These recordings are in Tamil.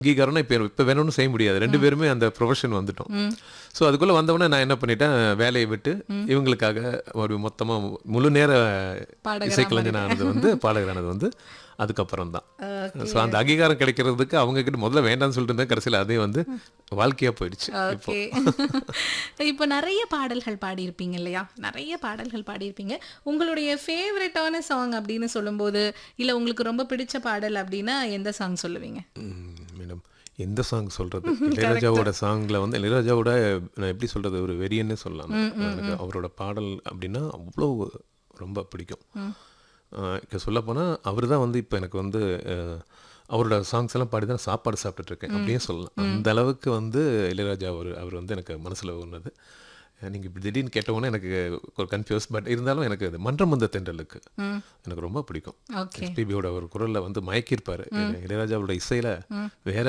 அங்கீகாரம்னா இப்போ இப்போ வேணும்னு செய்ய முடியாது ரெண்டு பேருமே அந்த ப்ரொஃபஷன் வந்துட்டோம் ஸோ அதுக்குள்ளே வந்தவொடனே நான் என்ன பண்ணிட்டேன் வேலையை விட்டு இவங்களுக்காக ஒரு மொத்தமாக முழு நேர பாடகரா இசைக்கலைஞனானது வந்து பாடகரானது வந்து அதுக்கப்புறம் தான் ஸோ அந்த அங்கீகாரம் கிடைக்கிறதுக்கு அவங்க கிட்ட முதல்ல வேண்டாம்னு சொல்லிட்டு இருந்தேன் கடைசியில் அதே வந்து வாழ்க்கையாக போயிடுச்சு இப்போ ஓகே இப்போ நிறைய பாடல்கள் பாடியிருப்பீங்க இல்லையா நிறைய பாடல்கள் பாடியிருப்பீங்க உங்களுடைய ஃபேவரட்டான சாங் அப்படின்னு சொல்லும்போது இல்லை உங்களுக்கு ரொம்ப பிடிச்ச பாடல் அப்படின்னா எந்த சாங் சொல்லுவீங்க மேடம் எந்த சாங் சொல்றது இளையராஜாவோட சாங்ல வந்து இளையராஜாவோட நான் எப்படி சொல்றது ஒரு வெறியன்னே சொல்லலாம் எனக்கு அவரோட பாடல் அப்படின்னா அவ்வளோ ரொம்ப பிடிக்கும் இப்போ சொல்ல போனால் அவர் தான் வந்து இப்போ எனக்கு வந்து அஹ், அவரோட சாங்ஸ் எல்லாம் பாடி தான் சாப்பாடு சாப்பிட்டுட்டு இருக்கேன் அப்படியே சொல்லலாம் அந்த அளவுக்கு வந்து இளையராஜா அவர் அவர் வந்து எனக்கு மனசுல ஒன்றது நீங்கள் இப்படி திடீர்னு கேட்டவுடனே எனக்கு ஒரு கன்ஃபியூஸ் பட் இருந்தாலும் எனக்கு அது மன்றம் வந்த தென்றலுக்கு எனக்கு ரொம்ப பிடிக்கும் ஓகே எஸ்பிபியோட ஒரு குரல்ல வந்து மயக்கியிருப்பாரு இளையராஜாவோட இசையில வேற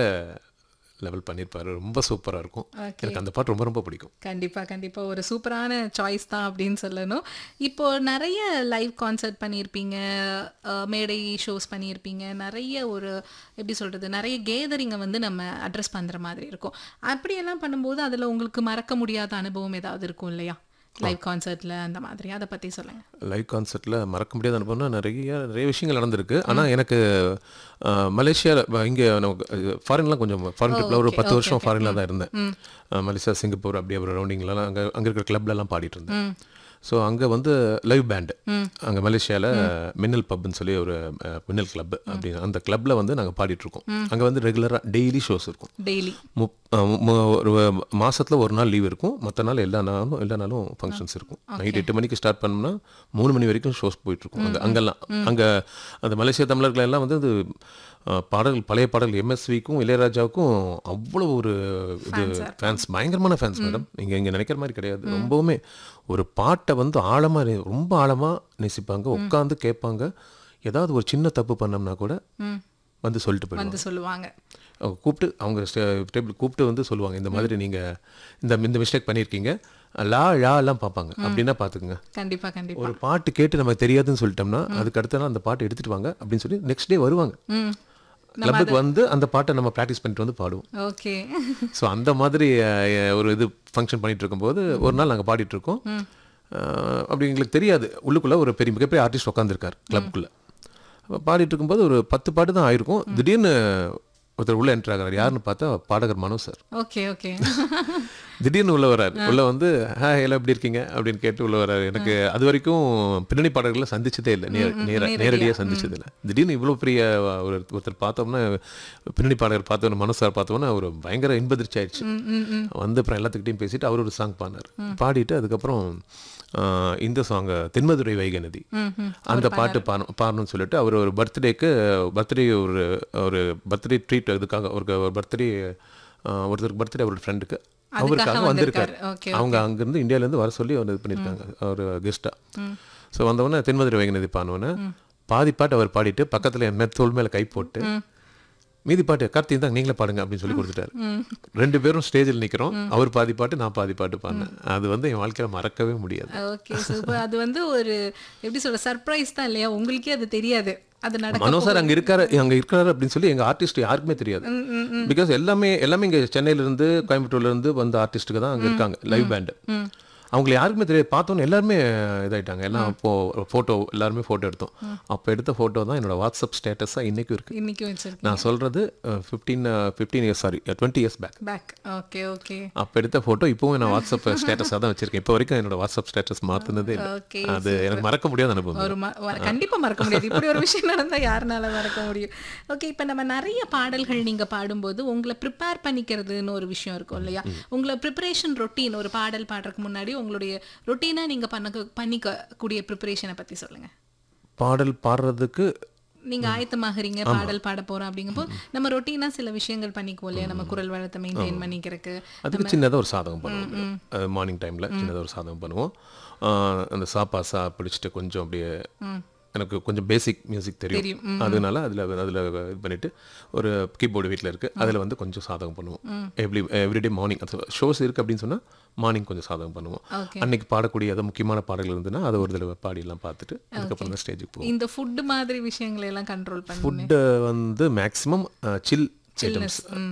லெவல் பண்ணியிருப்பாரு ரொம்ப சூப்பரா இருக்கும் எனக்கு அந்த பாட்டு ரொம்ப ரொம்ப பிடிக்கும் கண்டிப்பா கண்டிப்பா ஒரு சூப்பரான சாய்ஸ் தான் அப்படின்னு சொல்லணும் இப்போ நிறைய லைவ் கான்சர்ட் பண்ணியிருப்பீங்க அஹ், மேடை ஷோஸ் பண்ணியிருப்பீங்க நிறைய ஒரு எப்படி சொல்றது நிறைய கேதரிங்கை வந்து நம்ம அட்ரஸ் பண்ற மாதிரி இருக்கும் அப்படியெல்லாம் பண்ணும்போது அதுல உங்களுக்கு மறக்க முடியாத அனுபவம் ஏதாவது இருக்கும் இல்லையா லைவ் கான்சர்ட்ல அந்த மாதிரி அதை பத்தி சொல்லுங்க லைவ் கான்சர்ட்ல மறக்க முடியாத அனுபவம்னா நிறைய நிறைய விஷயங்கள் நடந்திருக்கு ஆனா எனக்கு அஹ், மலேசியால இங்கே ஃபாரின்லாம் கொஞ்சம் ஃபாரின் ட்ரிப்ல ஒரு பத்து வருஷம் ஃபாரின்ல தான் இருந்தேன் அஹ், மலேசியா சிங்கப்பூர் அப்படியே ஒரு ரவுண்டிங்லாம் அங்கே அங்கே இருக்கிற கிளப்லலாம் பாடிட்டு இருந்தேன் ஸோ அங்கே வந்து லைவ் பேண்டு அங்கே மலேசியாவில் மின்னல் பப்னு சொல்லி ஒரு அஹ், மின்னல் கிளப் அப்படின்னு அந்த கிளப்ல வந்து நாங்கள் பாடிட்டு இருக்கோம் அங்கே வந்து ரெகுலராக டெய்லி ஷோஸ் இருக்கும் டெய்லி முப் அஹ் மு- ஒரு மாசத்துல ஒரு நாள் லீவ் இருக்கும் மற்ற நாள் எல்லா நாளும் எல்லா நாளும் ஃபங்க்ஷன்ஸ் இருக்கும் நைட் எட்டு மணிக்கு ஸ்டார்ட் பண்ணோம்னா மூணு மணி வரைக்கும் ஷோஸ் போயிட்டு இருக்கும் அங்கே அங்கெல்லாம் அங்கே அந்த மலேசிய தமிழர்கள் எல்லாம் வந்து அது அஹ், பாடல்கள் பழைய பாடல் எம்எஸ்விக்கும் இளையராஜாவுக்கும் அவ்வளோ ஒரு இது ஃபேன்ஸ் பயங்கரமான ஃபேன்ஸ் மேடம் நீங்கள் இங்கே நினைக்கிற மாதிரி கிடையாது ரொம்பவுமே ஒரு பாட்டை வந்து ஆழமாக ரொம்ப ஆழமாக நேசிப்பாங்க உட்காந்து கேட்பாங்க ஏதாவது ஒரு சின்ன தப்பு பண்ணோம்னா கூட வந்து சொல்லிட்டு போயிடுவாங்க வந்து சொல்லுவாங்க அவங்க கூப்பிட்டு அவங்க டேபிள் கூப்பிட்டு வந்து சொல்லுவாங்க இந்த மாதிரி நீங்கள் இந்த இந்த மிஸ்டேக் பண்ணியிருக்கீங்க லா ழா எல்லாம் பார்ப்பாங்க அப்படின்னா பார்த்துக்குங்க கண்டிப்பா கண்டிப்பா ஒரு பாட்டு கேட்டு நமக்கு தெரியாதுன்னு சொல்லிட்டோம்னா அதுக்கு அடுத்த நாள் அந்த பாட்டை எடுத்துட்டு வாங்க அப்படின்னு சொல்லி நெக்ஸ்ட் டே வருவாங்க ம் கிளப்புக்கு வந்து அந்த பாட்டை நம்ம ப்ராக்டிஸ் பண்ணிட்டு வந்து பாடுவோம் ஓகே ஸோ அந்த மாதிரி அஹ், ஒரு இது ஃபங்க்ஷன் பண்ணிட்டு இருக்கும்போது ஒரு நாள் நாங்கள் பாடிட்டு இருக்கோம் அஹ், அப்படி எங்களுக்கு தெரியாது உள்ளுக்குள்ள ஒரு பெரிய மிகப்பெரிய ஆர்டிஸ்ட் உட்காந்துருக்கார் கிளப்புக்குள்ள அப்ப பாடிட்டு இருக்கும்போது ஒரு பத்து பாட்டு தான் ஆயிருக்கும் திடீர்னு ஒருத்தர் உள்ள என்ட்ரு ஆகிறார் யாருன்னு பார்த்தா பாடகர் மனோ சார் ஓகே ஓகே திடீர்னு உள்ள வராரு உள்ள வந்து ஹாய் எல்லாம் எப்படி இருக்கீங்க அப்படின்னு கேட்டு உள்ள வராரு எனக்கு அது வரைக்கும் பின்னணி பாடல்களை சந்திச்சதே இல்லை நேர நேர நேரடியாக சந்திச்சது இல்லை திடீர்னு இவ்வளோ பெரிய ஒரு ஒருத்தர் பார்த்தோம்னா பின்னணி பாடகர் பார்த்தோன்னு மனோ சார் பார்த்தோம்னா ஒரு பயங்கர இன்பதிர்ச்சி ஆயிடுச்சு வந்து அப்புறம் எல்லாத்துக்கிட்டையும் பேசிட்டு அவர் ஒரு சாங் பாடினார் பாடிட்டு அதுக்கப்புறம் ஆஹ், இந்த சாங் தென்மதுரை வைகை நதி அந்த பாட்டு பாடணும் பாடணும்னு சொல்லிட்டு அவர் ஒரு பர்த்டேக்கு பர்த்டே ஒரு ஒரு பர்த்டே ட்ரீட் இதுக்காக ஒரு ஒரு பர்த்டே ஒருத்தருக்கு பர்த்டே அவரோட ஃப்ரெண்டுக்கு அவருக்காக வந்திருக்காரு ஓகே அவங்க அங்கிருந்து இந்தியால இருந்து வர சொல்லி அவர் இது பண்ணியிருக்காங்க ஒரு கெஸ்டா ஸோ வந்தவொடனே தென்மதுரை வைகநதி பாடினோடனே பாதி பாட்டு அவர் பாடிட்டு பக்கத்துல என் மெத் தோள் மேல கை போட்டு மீதி பாட்டு கார்த்தி தான் நீங்களே பாடுங்க அப்படின்னு சொல்லி கொடுத்துட்டாரு ரெண்டு பேரும் ஸ்டேஜில் நிக்கிறோம் அவர் பாதி பாட்டு நான் பாதி பாட்டு பாடினேன் அது வந்து என் வாழ்க்கையில மறக்கவே முடியாது ஓகே சூப்பர் அது வந்து ஒரு எப்படி சொல்ற சர்ப்ரைஸ் தான் இல்லையா உங்களுக்கே அது தெரியாது அது நடக்க மனோ சார் அங்க இருக்காரு அங்க இருக்காரு அப்படின்னு சொல்லி எங்க ஆர்டிஸ்ட் யாருக்குமே தெரியாது பிகாஸ் எல்லாமே எல்லாமே இங்க சென்னையில இருந்து கோயம்புத்தூர்ல இருந்து வந்த ஆர்டிஸ்ட்டுக்கு தான் அங்க இருக்காங்க லைவ் பேண்ட் அவங்களை யாருக்குமே தெரியாது பார்த்தோன்னே எல்லாருமே இதாயிட்டாங்க எல்லாம் அப்போ ஃபோட்டோ எல்லாருமே ஃபோட்டோ எடுத்தோம் அப்போ எடுத்த ஃபோட்டோ தான் என்னோட வாட்ஸ்அப் ஸ்டேட்டஸாக இன்னைக்கும் இருக்கு இன்னைக்கு வச்சிருக்கேன் நான் சொல்றது fifteen fifteen years sorry twenty years back back okay okay அப்போ எடுத்த ஃபோட்டோ இப்போவும் நான் வாட்ஸ்அப் ஸ்டேட்டஸாக தான் வச்சிருக்கேன் இப்போ வரைக்கும் என்னோட வாட்ஸ்அப் ஸ்டேட்டஸ் மாற்றினதே இல்லை ஓகே அது எனக்கு மறக்க முடியாத அனுபவம் ஒரு ம- வ- கண்டிப்பா மறக்க முடியாது இப்படி ஒரு விஷயம் நடந்தா யாருனால மறக்க முடியும் ஓகே இப்போ நம்ம நிறைய பாடல்கள் நீங்க பாடும்போது உங்களை ப்ரிப்பேர் பண்ணிக்கிறதுன்னு ஒரு விஷயம் இருக்கும் இல்லையா உங்களை ப்ரிப்பரேஷன் ரொட்டீன் ஒரு பாடல் பாடுறதுக்கு முன்னாடி உங்களுடைய ரொட்டீனா நீங்க பண்ண பண்ணிக்க கூடிய ப்ரிப்பரேஷனை பத்தி சொல்லுங்க பாடல் பாடுறதுக்கு நீங்க ஆயத்தமாகறீங்க பாடல் பாட போறோம் அப்படிங்கும்போது நம்ம ரொட்டீனா சில விஷயங்கள் பண்ணிக்குவோம் இல்லையா நம்ம குரல் வளத்தை மெயின்டைன் பண்ணிக்கிறதுக்கு அதுக்கு சின்னதாக ஒரு சாதகம் பண்ணுவோம் மார்னிங் டைமில் சின்னதாக ஒரு சாதகம் பண்ணுவோம் ஆஹ் அந்த சாப்பா சா பிடிச்சிட்டு கொஞ்சம் அப்படியே எனக்கு கொஞ்சம் பேசிக் மியூசிக் தெரியும் அதனால அதில் அதில் இது பண்ணிட்டு ஒரு கீபோர்டு வீட்டில் இருக்கு அதில் வந்து கொஞ்சம் சாதகம் பண்ணுவோம் எவ்ரி எவ்ரிடே மார்னிங் ஷோஸ் இருக்கு அப்படின்னு சொன்னா மார்னிங் கொஞ்சம் சாதகம் பண்ணுவோம் ஓகே அன்னைக்கு பாடக்கூடிய ஏதோ முக்கியமான பாடல்கள் இருந்ததுன்னா அதை ஒரு தடவை பாடியெல்லாம் பார்த்துட்டு அதுக்கப்புறம் தான் ஸ்டேஜுக்கு போவோம் இந்த ஃபுட் மாதிரி விஷயங்களை எல்லாம் கண்ட்ரோல் பண்ணி ஃபுட்டு வந்து மேக்ஸிமம் சில் சில்னஸ்